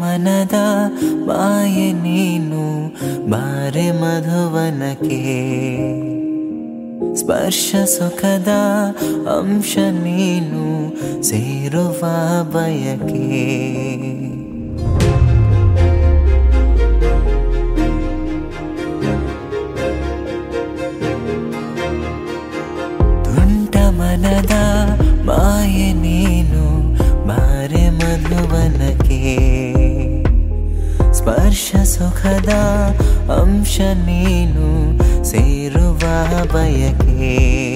ಮನದ ಮಾಯೆ ನೀನು ಬಾರೆ ಮಧುವನಕ್ಕೆ ಸ್ಪರ್ಶ ಸುಖದ ಅಂಶ ನೀನು ಸೇರುವ ಬಯಕೆ ತುಂಟ ಮನದ ಮಾಯೆ ನೀನು ಬಾರೆ ಮಧುವನಕ್ಕೆ ಸ್ಪರ್ಶ ಸುಖದ ಅಂಶ ನೀನು ಸೇರುವ ಬಯಕೆ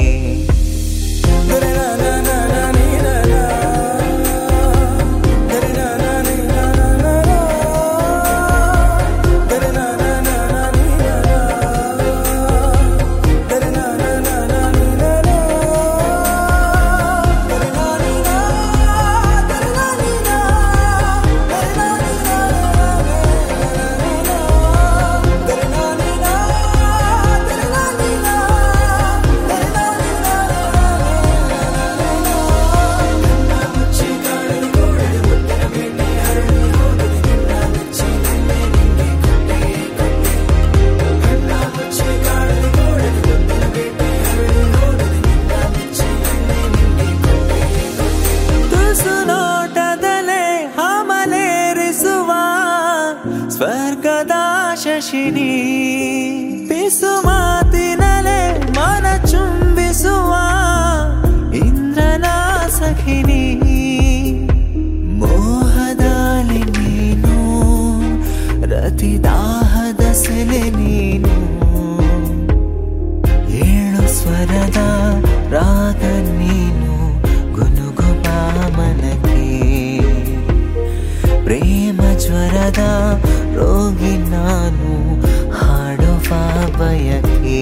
ತುಸು ನೋಟದಲೆ ಹಮಲೇರಿಸುವ ಸ್ವರ್ಗದ ಶಶಿನಿ ಪಿಸು ಮಾತಿನಲೆ ಮನ ಚುಂಬಿಸುವ ಇಂದ್ರನ ಸಖಿನಿ ಮೋಹದಾಲಿ ನೀನು ರತಿದಾಹದ ಸೆಲೆ ನೀನು ಏಳು ಸ್ವರದ ರಾಗ ನೀನು ಗುನುಗುಬ ಮನಕ್ಕೆ ಪ್ರೇಮ ಜ್ವರದ ರೋಗಿ ನಾನು ಹಾಡುವ ಬಯಕೆ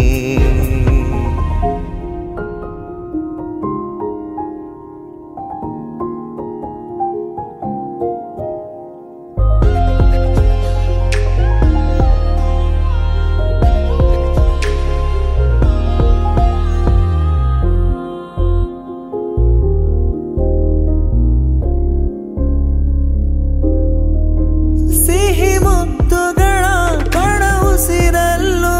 ಸಿಹಿ ಮುತ್ತುಗಳ ಕಣ ಉಸಿರಲ್ಲೂ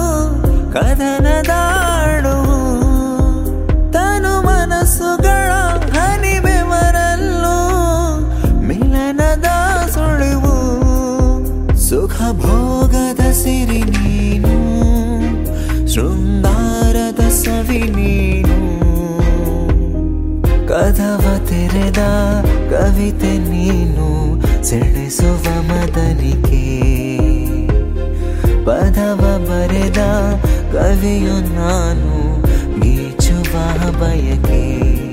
ಕದನದಾಡು ತನು ಮನಸ್ಸುಗಳ ಹನಿಬೆವರಲ್ಲೂ ಮಿಲನದ ಸುಳಿವು ಸುಖ ಭೋಗದ ಸಿರಿ ನೀನು ಶೃಂಗಾರದ ಸವಿ ನೀನು ಕದವ ತೆರೆದ ಕವಿತೆ ನೀನು ಸೆಳೆಸುವ ಮದನಿಕೆ ಪದವ ಬರೆದ ಕವಿಯು ನಾನು ಗೀಚುವ ಬಯಕೆ